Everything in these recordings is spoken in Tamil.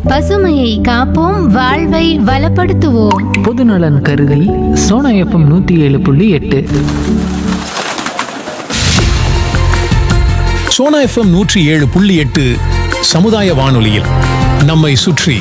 பசுமையை காப்போம் வாழ்வை வளப்படுத்துவோம் பொதுநலன் கருதி சோனா எஃப்எம் நூற்றி ஏழு புள்ளி எட்டு சோனா எஃப்எம் நூற்றி ஏழு புள்ளி எட்டு சமுதாய வானொலியில் நம்மை சுற்றி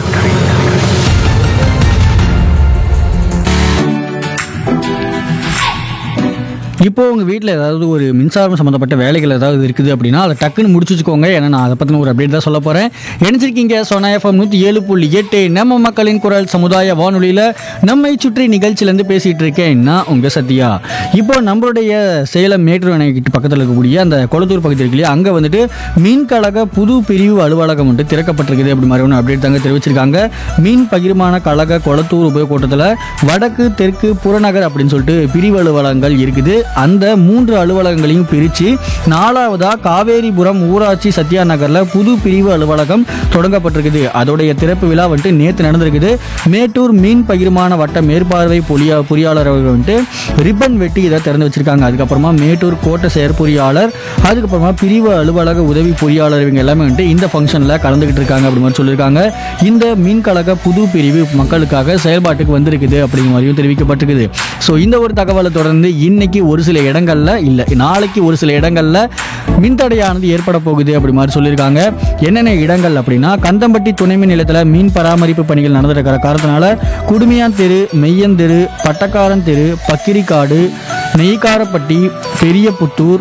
இப்போ உங்கள் வீட்டில் ஏதாவது ஒரு மின்சாரம் சம்மந்தப்பட்ட வேலைகள் ஏதாவது இருக்குது அப்படின்னா அதை டக்குன்னு முடிச்சு வச்சுக்கோங்க ஏன்னா நான் அதை பற்றின ஒரு அப்டேட் தான் சொல்ல போகிறேன் நினச்சிருக்கீங்க சோனா எஃப்எம் நூற்றி ஏழு புள்ளி எட்டு நம்ம மக்களின் குரல் சமுதாய வானொலியில் நம்மை சுற்றி நிகழ்ச்சியிலேருந்து பேசிகிட்டு இருக்கேன் நான் உங்கள் சத்யா இப்போ நம்மளுடைய சேலம் மேட்டூர் அணைக்கிட்ட பக்கத்தில் இருக்கக்கூடிய அந்த கொளத்தூர் பகுதி இருக்கு இல்லையா அங்கே வந்துட்டு மீன் கழக புது பிரிவு அலுவலகம் வந்துட்டு திறக்கப்பட்டிருக்குது அப்படி மாதிரி ஒன்று அப்டேட் தாங்க தெரிவிச்சிருக்காங்க மீன் பகிர்மான கழக கொளத்தூர் உபயோகக்கூட்டத்தில் வடக்கு தெற்கு புறநகர் அப்படின்னு சொல்லிட்டு பிரிவு அலுவலகங்கள் இருக்குது அந்த மூன்று அலுவலகங்களையும் பிரித்து நாலாவதா காவேரிபுரம் ஊராட்சி சத்யா நகரில் புது பிரிவு அலுவலகம் தொடங்கப்பட்டிருக்குது அதோடைய திறப்பு விழா வந்துட்டு நேற்று நடந்திருக்குது மேட்டூர் மீன் பகிர்மான வட்ட மேற்பார்வை பொறியா பொறியாளர் அவர்கள் வந்துட்டு ரிப்பன் வெட்டி இதை திறந்து வச்சிருக்காங்க அதுக்கப்புறமா மேட்டூர் கோட்ட செயற்பொறியாளர் அதுக்கப்புறமா பிரிவு அலுவலக உதவி பொறியாளர் இவங்க எல்லாமே வந்துட்டு இந்த ஃபங்க்ஷனில் கலந்துக்கிட்டு இருக்காங்க அப்படி மாதிரி சொல்லியிருக்காங்க இந்த மீன் கழக புது பிரிவு மக்களுக்காக செயல்பாட்டுக்கு வந்திருக்குது அப்படிங்கிற மாதிரியும் தெரிவிக்கப்பட்டிருக்குது ஸோ இந்த ஒரு தகவலை தொடர்ந்து இன்னைக்கு ஒரு சில இடங்கள்ல இல்லை நாளைக்கு ஒரு சில இடங்கள்ல மின்தடையானது ஏற்பட போகுது அப்படி மாதிரி சொல்லியிருக்காங்க என்னென்ன இடங்கள் அப்படின்னா கந்தம்பட்டி துணை மின் நிலையத்தில் மீன் பராமரிப்பு பணிகள் நடந்திருக்கிற காரணத்தினால குடுமியான் தெரு மெய்யன் தெரு பட்டக்காரன் தெரு பக்கிரிக்காடு நெய்க்காரப்பட்டி பெரியபுத்தூர்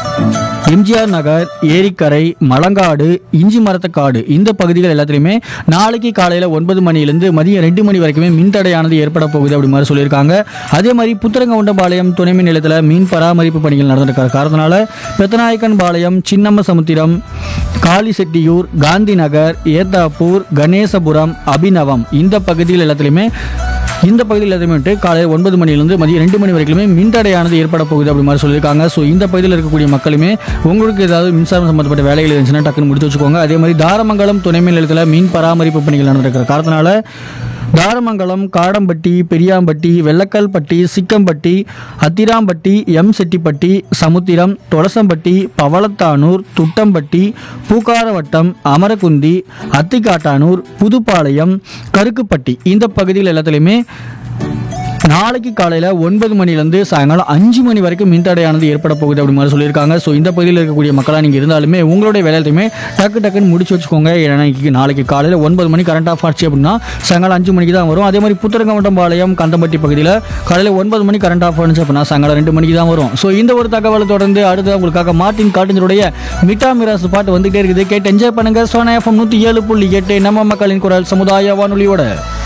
எம்ஜிஆர் நகர் ஏரிக்கரை மலங்காடு இஞ்சி மரத்தக்காடு இந்த பகுதிகள் எல்லாத்துலேயுமே நாளைக்கு காலையில் ஒன்பது மணிலேருந்து மதியம் ரெண்டு மணி வரைக்குமே மின்தடையானது ஏற்பட போகுது அப்படி மாதிரி சொல்லியிருக்காங்க அதே மாதிரி புத்திரங்கவுண்டம்பாளையம் துணை மின் நிலையத்தில் மீன் பராமரிப்பு பணிகள் நடந்திருக்கிற காரணத்தினால பெத்தநாயக்கன் பாளையம் சின்னம்ம சமுத்திரம் காளிசெட்டியூர் காந்தி நகர் ஏத்தாப்பூர் கணேசபுரம் அபிநவம் இந்த பகுதிகள் எல்லாத்துலேயுமே இந்த பகுதியில் எல்லாத்தையுமே வந்துட்டு காலையில் ஒன்பது மணிலேருந்து மதியம் ரெண்டு மணி வரைக்குமே மின்தடையானது ஏற்பட போகுது அப்படி மாதிரி சொல்லியிருக்காங்க ஸோ இந்த பகுதியில் இருக்கக்கூடிய மக்களுமே உங்களுக்கு ஏதாவது மின்சாரம் சம்மந்தப்பட்ட வேலைகள் இருந்துச்சுன்னா டக்குன்னு முடித்து வச்சுக்கோங்க அதே மாதிரி தாரமங்கலம் துணை மின் நிலையத்தில் மீன் பராமரிப்பு பணிகள் நடந்திருக்கிற காரணத்தினால தாரமங்கலம் காடம்பட்டி பெரியாம்பட்டி வெள்ளக்கல்பட்டி சிக்கம்பட்டி அத்திராம்பட்டி எம் செட்டிப்பட்டி சமுத்திரம் தொலசம்பட்டி பவளத்தானூர் துட்டம்பட்டி பூக்காரவட்டம் அமரகுந்தி அத்திக்காட்டானூர் புதுப்பாளையம் கருக்குப்பட்டி இந்த பகுதிகள் எல்லாத்துலேயுமே நாளைக்கு காலையில் ஒன்பது மணிலேருந்து சாயங்காலம் அஞ்சு மணி வரைக்கும் மின்தடையானது ஏற்பட போகுது அப்படி மாதிரி சொல்லியிருக்காங்க ஸோ இந்த பகுதியில் இருக்கக்கூடிய மக்களாக நீங்கள் இருந்தாலுமே உங்களுடைய வேலையத்தையுமே டக்கு டக்குன்னு முடிச்சு வச்சுக்கோங்க ஏன்னா இன்னைக்கு நாளைக்கு காலையில் ஒன்பது மணி கரண்ட் ஆஃப் ஆச்சு அப்படின்னா சாயங்காலம் அஞ்சு மணிக்கு தான் வரும் அதே மாதிரி புத்தரங்கமட்டம் பாளையம் கந்தம்பட்டி பகுதியில் காலையில் ஒன்பது மணி கரண்ட் ஆஃப் ஆனிச்சு அப்படின்னா சாயங்காலம் ரெண்டு மணிக்கு தான் வரும் ஸோ இந்த ஒரு தகவலை தொடர்ந்து அடுத்து உங்களுக்காக மார்ட்டின் காட்டினுடைய மிட்டா மிராஸ் பாட்டு வந்துகிட்டே இருக்குது கேட்டு என்ஜாய் பண்ணுங்க சோனா எஃப்எம் நூற்றி ஏழு புள்ளி எட்டு நம்ம மக்களின் குரல் சமுதாய வானொலியோட